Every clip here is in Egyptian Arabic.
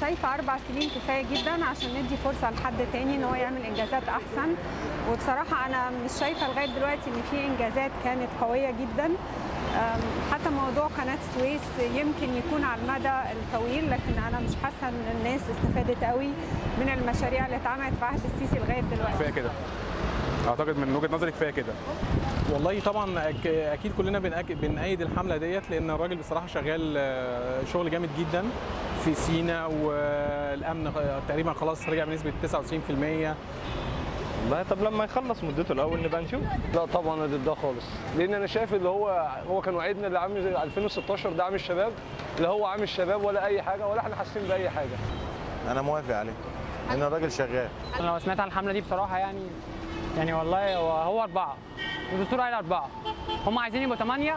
شايفه اربع سنين كفايه جدا عشان ندي فرصه لحد تاني ان هو يعمل انجازات احسن وبصراحه انا مش شايفه لغايه دلوقتي ان في انجازات كانت قويه جدا أم، حتى موضوع قناه السويس يمكن يكون على المدى الطويل لكن انا مش حاسه ان الناس استفادت قوي من المشاريع اللي اتعملت في عهد السيسي لغايه دلوقتي كفايه كده اعتقد من وجهه نظري كفايه كده والله طبعا أك- اكيد كلنا بنأك- بنأيد الحمله ديت لان الراجل بصراحه شغال آه، شغل جامد جدا في سينا والامن تقريبا خلاص رجع بنسبه 99% والله طب لما يخلص مدته الاول نبقى نشوف لا طبعا انا ضدها خالص لان انا شايف اللي هو هو كان وعدنا اللي عامل زي 2016 ده عامل الشباب لا هو عامل الشباب ولا اي حاجه ولا احنا حاسين باي حاجه انا موافق عليه لان الراجل شغال انا لو سمعت عن الحمله دي بصراحه يعني يعني والله هو هو اربعه والدستور قايل اربعه هم عايزين يبقوا ثمانيه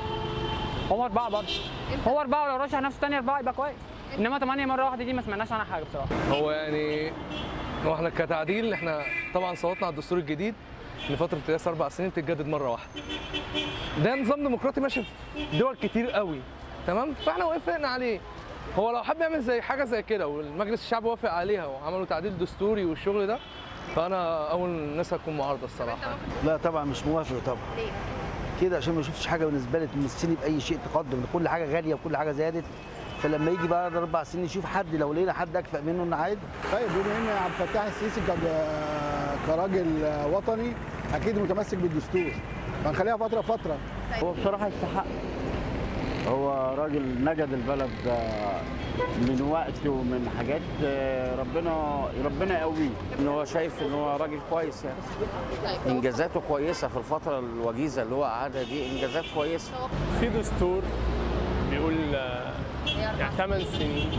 هم اربعه برضه هو اربعه ولو رشح نفسه تاني اربعه يبقى كويس انما ثمانيه مره واحده دي ما سمعناش عنها حاجه بصراحه هو يعني هو احنا كتعديل احنا طبعا صوتنا على الدستور الجديد لفتره قياس اربع سنين تتجدد مره واحده. ده نظام ديمقراطي ماشي في دول كتير قوي تمام فاحنا وافقنا عليه. هو لو حب يعمل زي حاجه زي كده والمجلس الشعب وافق عليها وعملوا تعديل دستوري والشغل ده فانا اول ناس هتكون معارضه الصراحه. لا طبعا مش موافق طبعا ليه؟ كده عشان ما شفتش حاجه بالنسبه لي تمثلني باي شيء تقدم كل حاجه غاليه وكل حاجه زادت فلما يجي بعد اربع سنين نشوف حد لو لقينا حد اكفأ منه نعاد طيب بما ان عبد الفتاح السيسي كد- كراجل وطني اكيد متمسك بالدستور فنخليها فتره فتره هو بصراحة يستحق هو راجل نجد البلد آه، من وقت ومن حاجات آه، ربنا ربنا يقويه ان هو شايف ان هو راجل كويس يعني انجازاته كويسه في الفتره الوجيزه اللي هو قعدها دي انجازات كويسه في دستور بيقول آه، يعني 8 سنين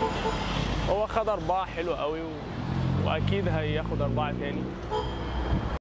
هو خد أربعة حلو قوي و... وأكيد هياخد أربعة تاني